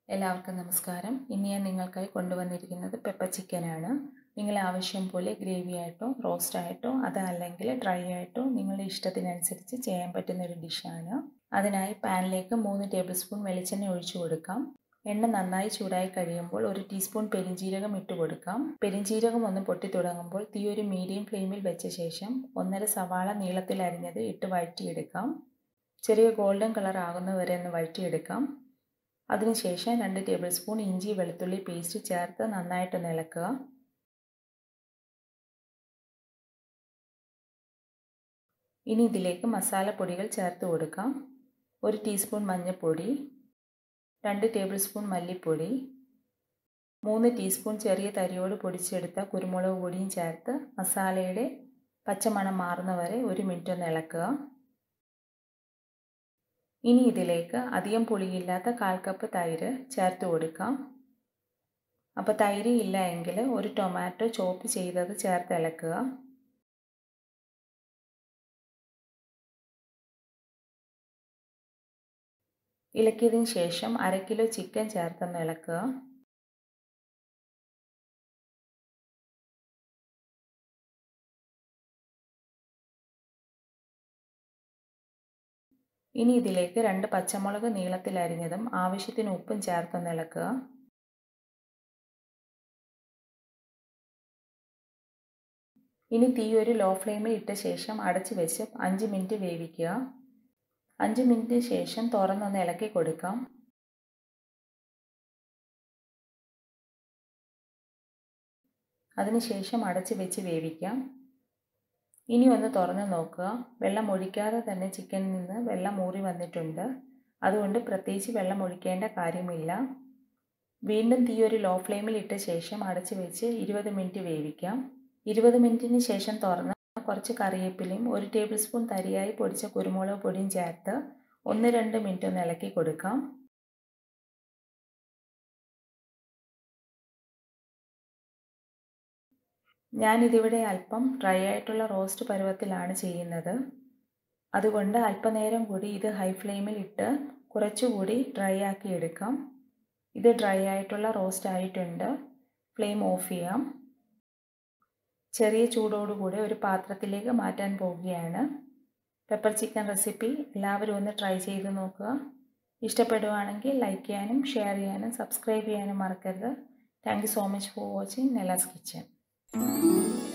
എല്ലാവർക്കും നമസ്കാരം ഇന്ന് ഞാൻ നിങ്ങൾക്കായി കൊണ്ടുവന്നിരിക്കുന്നത് പെപ്പർ ചിക്കനാണ് നിങ്ങൾ ആവശ്യം പോലെ ഗ്രേവി ആയിട്ടോ റോസ്റ്റ് ആയിട്ടോ അതല്ലെങ്കിൽ ഡ്രൈ ആയിട്ടോ നിങ്ങളുടെ ഇഷ്ടത്തിനനുസരിച്ച് ചെയ്യാൻ പറ്റുന്ന ഒരു ഡിഷാണ് അതിനായി പാനിലേക്ക് മൂന്ന് ടേബിൾ സ്പൂൺ വെളിച്ചെണ്ണ ഒഴിച്ചു കൊടുക്കാം എണ്ണ നന്നായി ചൂടായി കഴിയുമ്പോൾ ഒരു ടീസ്പൂൺ പെരിഞ്ജീരകം ഇട്ട് കൊടുക്കാം പെരിഞ്ജീരകം ഒന്ന് പൊട്ടി തുടങ്ങുമ്പോൾ തീ ഒരു മീഡിയം ഫ്ലെയിമിൽ വെച്ച ശേഷം ഒന്നര സവാള നീളത്തിൽ അരിഞ്ഞത് ഇട്ട് വഴറ്റിയെടുക്കാം ചെറിയ ഗോൾഡൻ കളർ ആകുന്നവരെ ഒന്ന് വഴറ്റിയെടുക്കാം അതിനുശേഷം രണ്ട് ടേബിൾ സ്പൂൺ ഇഞ്ചി വെളുത്തുള്ളി പേസ്റ്റ് ചേർത്ത് നന്നായിട്ട് ഇളക്കുക ഇനി ഇതിലേക്ക് മസാലപ്പൊടികൾ ചേർത്ത് കൊടുക്കാം ഒരു ടീസ്പൂൺ മഞ്ഞൾപ്പൊടി രണ്ട് ടേബിൾ സ്പൂൺ മല്ലിപ്പൊടി മൂന്ന് ടീസ്പൂൺ ചെറിയ തരിയോട് പൊടിച്ചെടുത്ത കുരുമുളക് പൊടിയും ചേർത്ത് മസാലയുടെ പച്ചമണം മാറുന്നവരെ ഒരു മിനിറ്റ് ഒന്ന് ഇളക്കുക ഇനി ഇതിലേക്ക് അധികം പുളിയില്ലാത്ത കാൽ കപ്പ് തൈര് ചേർത്ത് കൊടുക്കാം അപ്പോൾ തൈര് ഇല്ല എങ്കിൽ ഒരു ടൊമാറ്റോ ചോപ്പ് ചെയ്തത് ചേർത്ത് ഇളക്കുക ഇളക്കിയതിന് ശേഷം അര കിലോ ചിക്കൻ ചേർത്തൊന്ന് ഇളക്കുക ഇനി ഇതിലേക്ക് രണ്ട് പച്ചമുളക് നീളത്തിൽ അരിഞ്ഞതും ആവശ്യത്തിന് ഉപ്പും ചേർത്തൊന്ന് ഇളക്കുക ഇനി തീ ഒരു ലോ ഫ്ലെയിമിൽ ഇട്ട ശേഷം അടച്ചു വെച്ച് അഞ്ച് മിനിറ്റ് വേവിക്കുക അഞ്ച് മിനിറ്റിന് ശേഷം തുറന്നൊന്ന് ഇളക്കി കൊടുക്കാം അതിനുശേഷം അടച്ച് വെച്ച് വേവിക്കാം ഇനി ഒന്ന് തുറന്ന് നോക്കുക വെള്ളം ഒഴിക്കാതെ തന്നെ ചിക്കനിൽ നിന്ന് വെള്ളം ഊറി വന്നിട്ടുണ്ട് അതുകൊണ്ട് പ്രത്യേകിച്ച് വെള്ളം ഒഴിക്കേണ്ട കാര്യമില്ല വീണ്ടും തീ ഒരു ലോ ഫ്ലെയിമിൽ ഇട്ട ശേഷം അടച്ച് വെച്ച് ഇരുപത് മിനിറ്റ് വേവിക്കാം ഇരുപത് മിനിറ്റിന് ശേഷം തുറന്ന് കുറച്ച് കറിവേപ്പിലയും ഒരു ടേബിൾ സ്പൂൺ തരിയായി പൊടിച്ച കുരുമുളക് പൊടിയും ചേർത്ത് ഒന്ന് രണ്ട് മിനിറ്റ് ഒന്ന് ഇളക്കി കൊടുക്കാം ഞാനിതിവിടെ അല്പം ഡ്രൈ ആയിട്ടുള്ള റോസ്റ്റ് പരുവത്തിലാണ് ചെയ്യുന്നത് അതുകൊണ്ട് അല്പനേരം കൂടി ഇത് ഹൈ ഫ്ലെയിമിൽ ഇട്ട് കുറച്ചുകൂടി ഡ്രൈ ആക്കി എടുക്കാം ഇത് ഡ്രൈ ആയിട്ടുള്ള റോസ്റ്റ് ആയിട്ടുണ്ട് ഫ്ലെയിം ഓഫ് ചെയ്യാം ചെറിയ ചൂടോടുകൂടി ഒരു പാത്രത്തിലേക്ക് മാറ്റാൻ പോവുകയാണ് പെപ്പർ ചിക്കൻ റെസിപ്പി എല്ലാവരും ഒന്ന് ട്രൈ ചെയ്ത് നോക്കുക ഇഷ്ടപ്പെടുവാണെങ്കിൽ ലൈക്ക് ചെയ്യാനും ഷെയർ ചെയ്യാനും സബ്സ്ക്രൈബ് ചെയ്യാനും മറക്കരുത് thank you so much for watching Nela's kitchen